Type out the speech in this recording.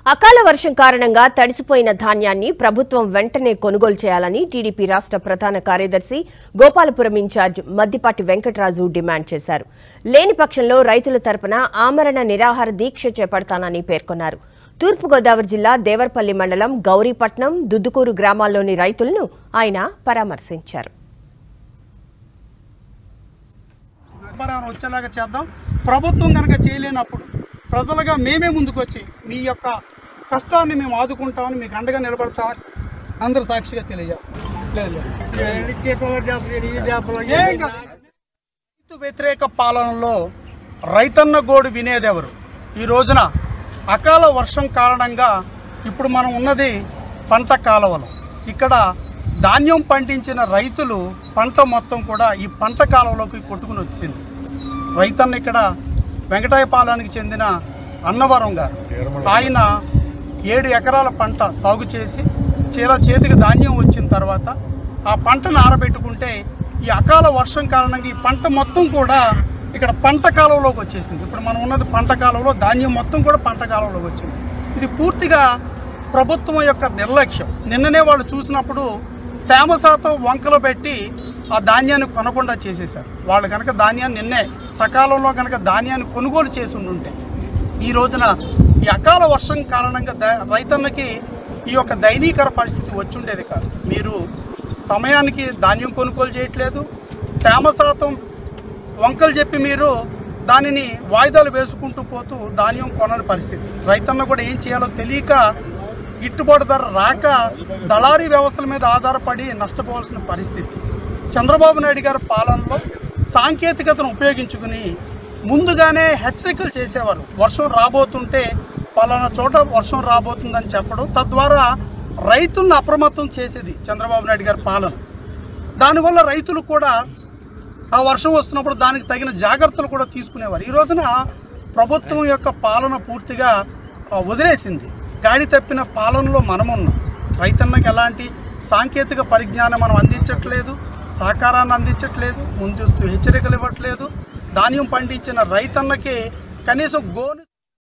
అకాల వర్షం కారణంగా తడిసిపోయిన ధాన్యాన్ని ప్రభుత్వం వెంటనే కొనుగోలు చేయాలని టీడీపీ రాష్ట్ర ప్రధాన కార్యదర్శి గోపాలపురం ఇన్ఛార్జ్ మద్దిపాటి వెంకటరాజు డిమాండ్ చేశారు లేని పక్షంలో రైతుల తరపున ఆమరణ నిరాహార దీక్ష చేపడతానని పేర్కొన్నారు తూర్పుగోదావరి జిల్లా దేవరపల్లి మండలం గౌరీపట్నం దుద్దుకూరు గ్రామాల్లోని రైతులను ఆయన పరామర్శించారు వ్యాపారం వచ్చేలాగా చేద్దాం ప్రభుత్వం కనుక చేయలేనప్పుడు ప్రజలుగా మేమే ముందుకొచ్చి మీ యొక్క కష్టాన్ని మేము ఆదుకుంటామని మీకు అండగా నిలబడతామని అందరు సాక్షిగా తెలియజేస్తాం లేదు, లేదు. ఏం కాదు. రైతు వ్యతిరేక పాలనలో రైతన్న గోడు వినేదెవరు ఈ రోజున అకాల వర్షం కారణంగా ఇప్పుడు మనం ఉన్నది పంట కాలువలు ఇక్కడ ధాన్యం పండించిన రైతులు పంట మొత్తం కూడా ఈ పంట కాలువలోకి కొట్టుకుని వచ్చింది రైతన్న ఇక్కడ వెంకటాయపాలెనికి చెందిన అన్నవరం గారు ఆయన ఏడు ఎకరాల పంట సాగు చేసి చీల చేతికి ధాన్యం వచ్చిన తర్వాత ఆ పంటను ఆరబెట్టుకుంటే ఈ అకాల వర్షం కారణంగా ఈ పంట మొత్తం కూడా ఇక్కడ పంట కాలంలోకి వచ్చేసింది ఇప్పుడు మనం ఉన్నది పంట కాలంలో ధాన్యం మొత్తం కూడా పంట కాలంలోకి వచ్చింది ఇది పూర్తిగా ప్రభుత్వం యొక్క నిర్లక్ష్యం నిన్ననే వాళ్ళు చూసినప్పుడు తేమ శాతం వంకలు పెట్టి ఆ ధాన్యాన్ని కొనకుండా చేసేశారు వాళ్ళు కనుక ధాన్యాన్ని నిన్నే సకాలంలో కనుక ధాన్యాన్ని కొనుగోలు చేసి ఉండుంటే ఈ రోజున ఈ అకాల వర్షం కారణంగా ద- రైతన్నకి ఈ యొక్క దయనీకర పరిస్థితి వచ్చి ఉండేది కాదు మీరు సమయానికి ధాన్యం కొనుగోలు చేయట్లేదు తేమ శాతం వంకలు చెప్పి మీరు దానిని వాయిదాలు వేసుకుంటూ పోతూ ధాన్యం కొనని పరిస్థితి రైతన్న కూడా ఏం చేయాలో తెలియక గిట్టుబాటు ధర రాక దళారీ వ్యవస్థల మీద ఆధారపడి నష్టపోవాల్సిన పరిస్థితి చంద్రబాబు నాయుడు గారి పాలనలో సాంకేతికతను ఉపయోగించుకుని ముందుగానే హెచ్చరికలు చేసేవారు వర్షం రాబోతుంటే పలానా చోట వర్షం రాబోతుందని చెప్పడం తద్వారా రైతులను అప్రమత్తం చేసేది చంద్రబాబు నాయుడు గారి పాలన దానివల్ల రైతులు కూడా ఆ వర్షం వస్తున్నప్పుడు దానికి తగిన జాగ్రత్తలు కూడా తీసుకునేవారు ఈ రోజున ప్రభుత్వం యొక్క పాలన పూర్తిగా ఆ, వదిలేసింది గాడి తప్పిన పాలనలో మనమున్నాం రైతన్నకి ఎలాంటి సాంకేతిక పరిజ్ఞానం మనం అందించట్లేదు సహకారాన్ని అందించట్లేదు ముందస్తు హెచ్చరికలు ఇవ్వట్లేదు ధాన్యం పండించిన రైతన్నకి కనీసం గోను